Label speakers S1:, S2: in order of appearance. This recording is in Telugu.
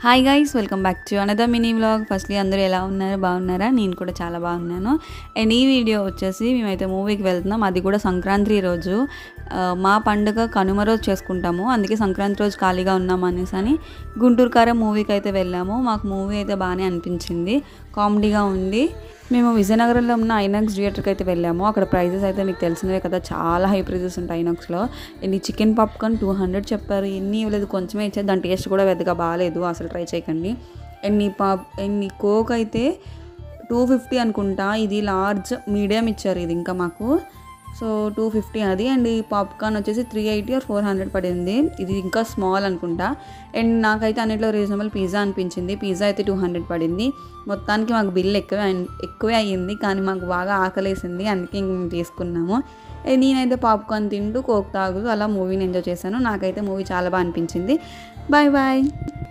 S1: hi guys welcome back to another mini vlog firstly అందరూ ఎలా ఉన్నారు బాగున్నారా నేను కూడా చాలా బాగున్నాను అండ్ ఈ వీడియో వచ్చేసి మేమైతే మూవీకి వెళ్తున్నాం అది కూడా సంక్రాంతి రోజు ఆ, మా పండుగ కనుమ రోజు చేసుకుంటాము అందుకే సంక్రాంతి రోజు ఖాళీగా ఉన్నాం అనేసి అని గుంటూరు కారం మూవీకి అయితే వెళ్ళాము మాకు మూవీ అయితే బాగానే అనిపించింది కామెడీగా ఉంది మేము విజయనగరంలో ఉన్న ఐనాక్స్ థియేటర్కి అయితే వెళ్ళాము అక్కడ ప్రైజెస్ అయితే మీకు తెలిసినవే కదా చాలా హై ప్రైజెస్ ఉంటాయి ఐనాక్స్లో అండ్ ఈ చికెన్ పాప్కార్న్ టూ హండ్రెడ్ చెప్పారు ఎన్ని ఇవ్వలేదు కొంచెమే ఇచ్చారు దాని టేస్ట్ కూడా పెద్దగా బాగాలేదు అసలు ట్రై చేయకండి అండ్ ఈ పాప్ అండ్ ఈ కోక్ అయితే టూ ఫిఫ్టీ అనుకుంటా ఇది లార్జ్ మీడియం ఇచ్చారు ఇది ఇంకా మాకు సో టూ ఫిఫ్టీ అది అండ్ ఈ పాప్కార్న్ వచ్చేసి three eighty or four hundred పడింది ఇది ఇంకా స్మాల్ అనుకుంటా అండ్ నాకైతే అన్నిట్లో రీజనబుల్ పిజ్జా అనిపించింది పిజ్జా అయితే టూ హండ్రెడ్ పడింది మొత్తానికి మాకు బిల్ ఎక్కువే అయి- ఎక్కువే అయ్యింది కానీ మాకు బాగా ఆకలేసింది అందుకే ఇంక మేము తీసుకున్నాము అండ్ నేనైతే పాప్కార్న్ తింటూ కోక్ తాగుతూ అలా మూవీని ఎంజాయ్ చేశాను నాకైతే మూవీ చాలా బాగా అనిపించింది బాయ్ బాయ్